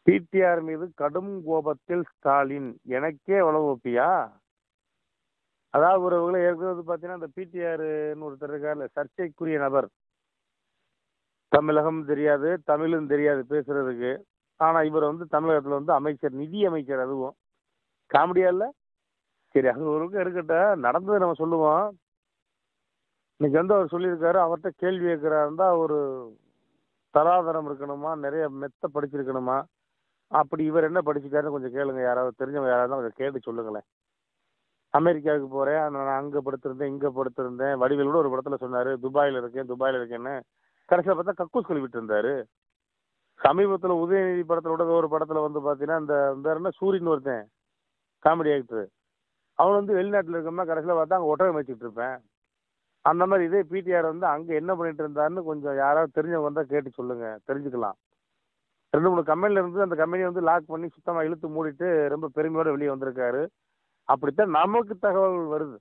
PTR மீது கடும் கோபத்தில் ஸ்டாலின் எனக்கே எவ்வளவு ஒப்பியா அதாவது ஒரு வகையில் ஏற்கனவே வந்து பார்த்தீங்கன்னா இந்த பிடிஆர்னு ஒருத்தர் இருக்கார்ல சர்ச்சைக்குரிய நபர் தமிழகம் தெரியாது தமிழும் தெரியாது பேசுறதுக்கு ஆனால் இவர் வந்து தமிழகத்தில் வந்து அமைச்சர் நிதி அமைச்சர் அதுவும் காமெடியா இல்லை சரி அது ஒரு பக்கம் இருக்கட்டும் நடந்ததை நம்ம சொல்லுவோம் இன்னைக்கு வந்து அவர் சொல்லியிருக்காரு அவர்கிட்ட கேள்வி கேட்குறாருந்தா ஒரு தராதரம் இருக்கணுமா நிறைய மெத்த படிச்சிருக்கணுமா அப்படி இவர் என்ன படிச்சிருக்காருன்னு கொஞ்சம் கேளுங்க யாராவது தெரிஞ்சவங்க யாராவது கொஞ்சம் கேட்டு சொல்லுங்களேன் அமெரிக்காவுக்கு போகிறேன் நான் அங்கே படுத்திருந்தேன் இங்கே படுத்திருந்தேன் வடிவேல் கூட ஒரு படத்தில் சொன்னார் துபாயில் இருக்கேன் துபாயில் இருக்கேன்னு கடைசியில் பார்த்தா கக்கூஸ் கழுவிட்டு இருந்தார் சமீபத்தில் உதயநிதி படத்தில் கூட ஒரு படத்தில் வந்து பார்த்தீங்கன்னா இந்த இந்த என்ன சூரியன் ஒருத்தன் காமெடி ஆக்டர் அவன் வந்து வெளிநாட்டில் இருக்கோம்னா கடைசியில் பார்த்தா அங்கே ஒட்டகம் வச்சுட்டு இருப்பேன் அந்த மாதிரி இதே பிடிஆர் வந்து அங்கே என்ன பண்ணிட்டு இருந்தாருன்னு கொஞ்சம் யாராவது தெரிஞ்சவங்க வந்தால் கேட்டு சொல்லுங்கள் தெரிஞ்சுக்கலாம் ரெண்டு மூணு கம்பெனியில் இருந்து அந்த கம்பெனியை வந்து லாக் பண்ணி சுத்தமாக இழுத்து மூடிட்டு ரொம்ப பெருமையோடு வெளியே வந்திருக்காரு அப்படித்தான் நமக்கு தகவல் வருது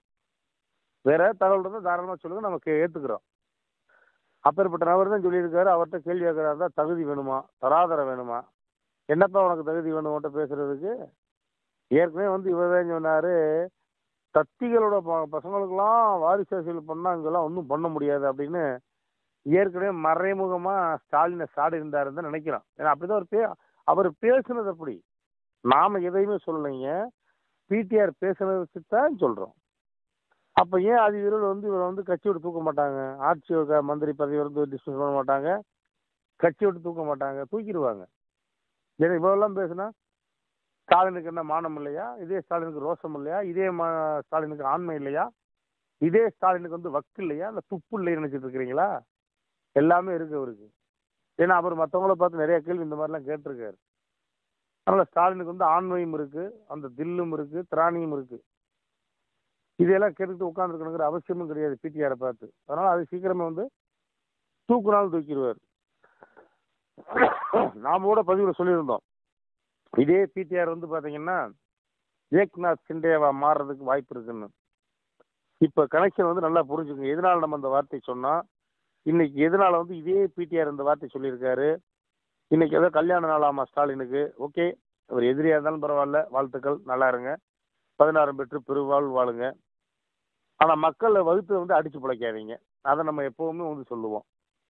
வேற தகவல் இருந்தால் தாராளமாக சொல்லுங்கள் நமக்கு ஏற்றுக்கிறோம் அப்பேற்பட்ட நபர் தான் சொல்லியிருக்காரு அவர்கிட்ட கேள்வி கேட்குறாரு தான் தகுதி வேணுமா தராதரம் வேணுமா என்னப்பா உனக்கு தகுதி வேணும் உன்கிட்ட பேசுறதுக்கு ஏற்கனவே வந்து இவர் தான் சொன்னார் தத்திகளோட ப- பசங்களுக்கெல்லாம் வாரிசு அரசியல் பண்ணால் இங்கெல்லாம் ஒன்றும் பண்ண முடியாது அப்படின்னு ஏற்கனவே மறைமுகமாக ஸ்டாலினை சாடி இருந்தாருன்னு தான் நினைக்கிறோம் ஏன்னா அப்படிதான் அவர் பே அவர் பேசுனது அப்படி நாம் எதையுமே சொல்லலைங்க பிடிஆர் பேசுனதை வச்சு தான் சொல்கிறோம் அப்போ ஏன் அது இவர்கள் வந்து இவரை வந்து கட்சி விட்டு தூக்க மாட்டாங்க ஆட்சி க- மந்திரி பதவி வந்து டிஸ்மிஸ் பண்ண மாட்டாங்க கட்சி விட்டு தூக்க மாட்டாங்க தூக்கிடுவாங்க ஏன்னா இவ்வளோலாம் பேசுனா ஸ்டாலினுக்கு என்ன மானம் இல்லையா இதே ஸ்டாலினுக்கு ரோசம் இல்லையா இதே மா ஸ்டாலினுக்கு ஆண்மை இல்லையா இதே ஸ்டாலினுக்கு வந்து வக்கு இல்லையா இல்லை துப்பு இல்லைன்னு நினச்சிட்டு இருக்கிறீங்களா எல்லாமே இருக்கு அவருக்கு ஏன்னா அவர் மற்றவங்கள பார்த்து நிறைய கேள்வி இந்த மாதிரிலாம் கேட்டிருக்காரு அதனால் ஸ்டாலினுக்கு வந்து ஆண்மையும் இருக்கு அந்த தில்லும் இருக்கு திராணியும் இருக்கு இதையெல்லாம் கேட்டுட்டு உட்காந்துருக்கணுங்கிற அவசியமும் கிடையாது பிடிஆரை பார்த்து அதனால் அது சீக்கிரமே வந்து தூக்குனாலும் தூக்கிடுவார் நாம கூட பதிவில் சொல்லியிருந்தோம் இதே பிடிஆர் வந்து பார்த்தீங்கன்னா ஏக்நாத் சிண்டேவா மாறுறதுக்கு வாய்ப்பு இருக்குன்னு இப்போ கனெக்ஷன் வந்து நல்லா புரிஞ்சுக்கங்க எதனால நம்ம அந்த வார்த்தை சொன்னோம் இன்னைக்கு எதனால வந்து இதே பிடிஆர் இந்த வார்த்தை சொல்லியிருக்காரு இன்னைக்கு ஏதோ கல்யாண நாளாமா ஸ்டாலினுக்கு ஓகே அவர் எதிரியாக இருந்தாலும் பரவாயில்ல வாழ்த்துக்கள் நல்லா இருங்க பதினாறும் பெற்று பெருவாழ் வாழுங்க ஆனால் மக்களை வகுத்து வந்து அடிச்சு பிழைக்காதீங்க அதை நம்ம எப்பவுமே வந்து சொல்லுவோம்